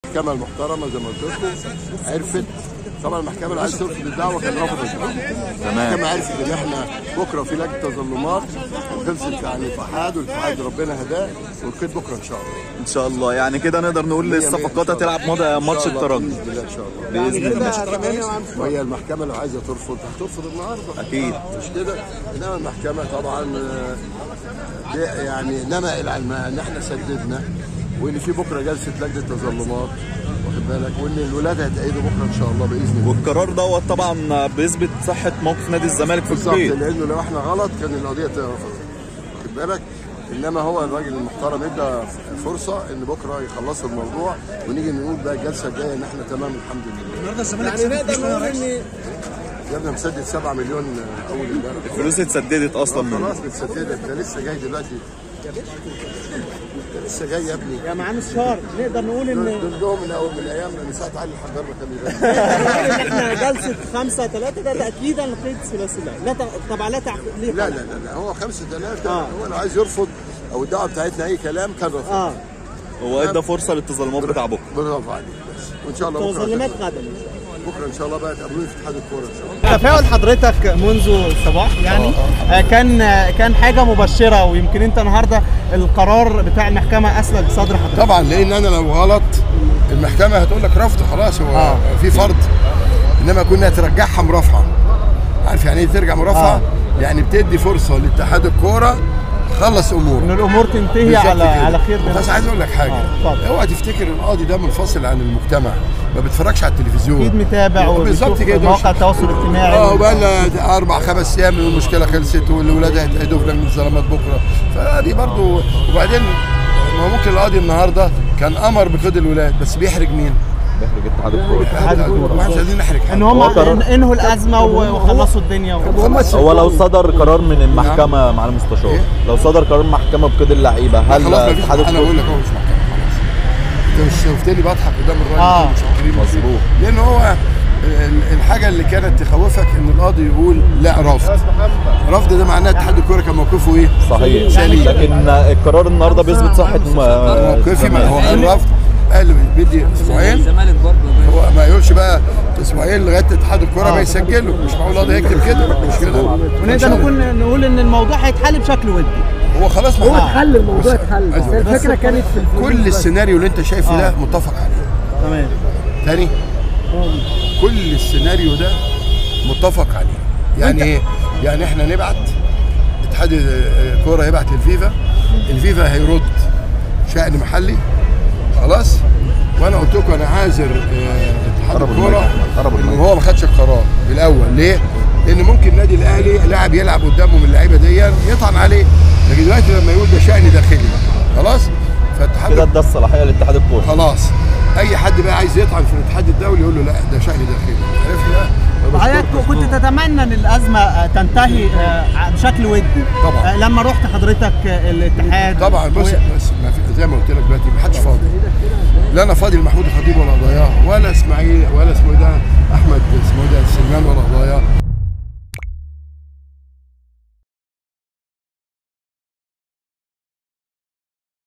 المحكمه المحترمه زي ما قلت لكم عرفت طبعا المحكمه اللي عايز ترفض الدعوه كان رفضت الدعوه المحكمه عرفت ان احنا بكره في لجنه تظلمات وخلصت عن الاتحاد والاتحاد ربنا هداه والقيد بكره ان شاء الله ان شاء الله يعني كده نقدر نقول الصفقات هتلعب مض- ماتش إن شاء الله، الترجي باذن الله ان شاء الله باذن الله وهي المحكمه لو عايزه ترفض هترفض النهارده أكيد. مش كده انما المحكمه طبعا آه، دي يعني نما العلم ان احنا سددنا وان في بكره جلسه لجنه تظلمات واخد بالك وان الولاد هيتأيدوا بكره ان شاء الله باذن الله والقرار دوت طبعا بيثبت صحه موقف نادي الزمالك في بالظبط القيد لانه لو احنا غلط كان القضيه ترفض واخد بالك انما هو الراجل المحترم ادى فرصه ان بكره يخلصوا الموضوع ونيجي نقول بقى الجلسه الجايه ان احنا تمام الحمد لله النهارده الزمالك سدد نقول ان يا ابني مسدد 7 مليون اول امبارح الفلوس اتسددت اصلا من خلاص متسدده انت لسه جاي دلوقتي انت لسه جاي يا ابني يا معالي الشهر نقدر نقول ان دول دول من اول من ايام من ساعه علي الحجار ما كان يبقى. ان احنا جلسه 5 3 ده تاكيدا لقيد ثلاثي لا لا ت- طبعا لا تعقيد ليه لا لا لا لا هو خمسة ثلاثة آه. هو لو عايز يرفض او الدعوه بتاعتنا اي كلام كان رفض اه هو ادى فرصه للتظلمات بتاع بكره برافو عليك بس وان شاء الله بكره تظلمات هتبقى- غدا بكره ان شاء الله بقى تقابلوني في اتحاد الكوره ان شاء الله تفاؤل حضرتك منذ الصباح يعني آه، كان آه، كان حاجه مبشره ويمكن انت النهارده القرار بتاع المحكمه اسلك بصدر حضرتك طبعا لان انا لو غلط المحكمه هتقول لك رفض خلاص هو آه. في فرض انما كنا ترجعها مرافعه عارف يعني ايه ترجع مرافعه آه. يعني بتدي فرصه لاتحاد الكوره خلص اموره ان الامور تنتهي بالظبط على كده. على خير بس بإذن عايز اقول لك حاجه آه، اتفضل. اوعى تفتكر القاضي ده منفصل عن المجتمع ما بيتفرجش على التلفزيون اكيد متابع بالظبط وبيشوف كده مواقع التواصل الاجتماعي اه بقى لنا اربع خمس ايام المشكله خلصت والولاد هيتقعدوا في لجنه الظلامات بكره فدي برضو وبعدين ما هو ممكن القاضي النهارده كان امر بقيد الولاد بس بيحرج مين؟ بيحرج اتحاد الكوره اتحاد الكورة. ما احنا مش عايزين نحرج حد ان هم هو قرار- إن- انهوا الازمه و- وخلصوا الدنيا و... هو لو صدر قرار من المحكمه مع المستشار إيه؟ لو صدر قرار من المحكمه بقيد اللعيبه هل خلاص ما فيش اتحاد انا الكوره بقول لك هو مش محكمه خلاص انت مش شفتني بضحك قدام الراجل آه. مش فاكرين مظبوط. لان هو ال- الحاجه اللي كانت تخوفك ان القاضي يقول لا رفض رفض ده معناه اتحاد الكوره كان موقفه ايه؟ صحيح سليم. لكن القرار النهارده بيثبت صحه م- موقفي ما هو الزمالك. قال رفض قال بيدي اسبوعين الزمالك برضه هو ما يقولش بقى اسبوعين لغايه اتحاد الكوره ما يسجله مش معقول القاضي يكتب كده مش كده ونقدر نكون نقول ان الموضوع هيتحل بشكل ودي هو خلاص هو ما اتحل الموضوع اتحل بس عايز- الفكره كانت في الفلوس كل بس. السيناريو اللي انت شايفه ده متفق عليه تمام تاني كل السيناريو ده متفق عليه يعني ايه يعني احنا نبعت اتحاد الكوره يبعت للفيفا الفيفا هيرد شأن محلي خلاص وانا قلت لكم انا عاذر اه، اتحاد قرب الكوره المايك، قرب ان المايك. هو ما خدش القرار الاول ليه؟ لان ممكن النادي الاهلي لاعب يلعب قدامه من اللعيبه دي يطعن عليه لكن دلوقتي لما يقول ده شأن داخلي خلاص فاتحاد كده ادى الصلاحيه لاتحاد الكوره خلاص اي حد بقى عايز يطعن في الاتحاد الدولي يقول له لا ده شأن داخلي عرفنا حضرتك كنت تتمنى ان الازمه آه، تنتهي آه، بشكل ودي طبعا. آه، لما رحت حضرتك آه، الاتحاد طبعا بص و- بس ما في زي ما قلت لك دلوقتي ما حدش فاضي لا انا فاضي لمحمود الخطيب ولا ضياع ولا اسماعيل ولا اسمه إيه ده احمد اسمه إيه ده سليمان ولا ضياع